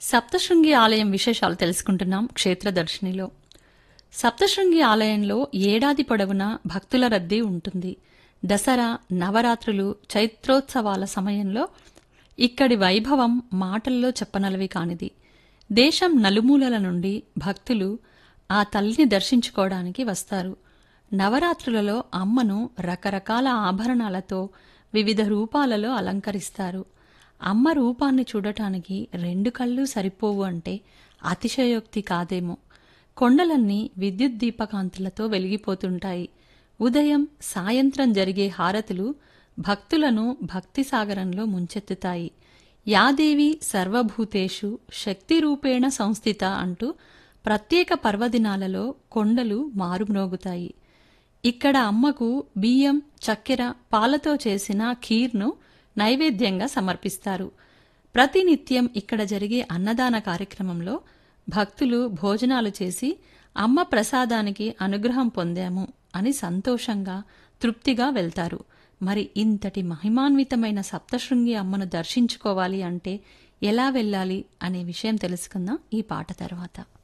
సప్తశృంగి ఆలయం విశేషాలు తెలుసుకుంటున్నాం క్షేత్రదర్శినిలో సప్తశృంగి ఆలయంలో ఏడాది పొడవునా భక్తుల రద్దీ ఉంటుంది దసరా నవరాత్రులు చైత్రోత్సవాల సమయంలో ఇక్కడి వైభవం మాటల్లో చెప్పనలవి కానిది దేశం నలుమూలల నుండి భక్తులు ఆ తల్లిని దర్శించుకోవడానికి వస్తారు నవరాత్రులలో అమ్మను రకరకాల ఆభరణాలతో వివిధ రూపాలలో అలంకరిస్తారు అమ్మ రూపాన్ని చూడటానికి రెండు కళ్ళు సరిపోవు అంటే అతిశయోక్తి కాదేమో కొండలన్నీ విద్యుత్ దీపకాంతులతో వెలిగిపోతుంటాయి ఉదయం సాయంత్రం జరిగే హారతులు భక్తులను భక్తి సాగరంలో ముంచెత్తుతాయి యాదేవి సర్వభూతేషు శక్తిరూపేణ సంస్థిత అంటూ ప్రత్యేక పర్వదినాలలో కొండలు మారుమ్రోగుతాయి ఇక్కడ అమ్మకు బియ్యం చక్కెర పాలతో చేసిన ఖీర్ను నైవేద్యంగా సమర్పిస్తారు ప్రతినిత్యం ఇక్కడ జరిగే అన్నదాన కార్యక్రమంలో భక్తులు భోజనాలు చేసి అమ్మ ప్రసాదానికి అనుగ్రహం పొందాము అని సంతోషంగా తృప్తిగా వెళ్తారు మరి ఇంతటి మహిమాన్వితమైన సప్తశృంగి అమ్మను దర్శించుకోవాలి అంటే ఎలా వెళ్ళాలి అనే విషయం తెలుసుకుందాం ఈ పాట తర్వాత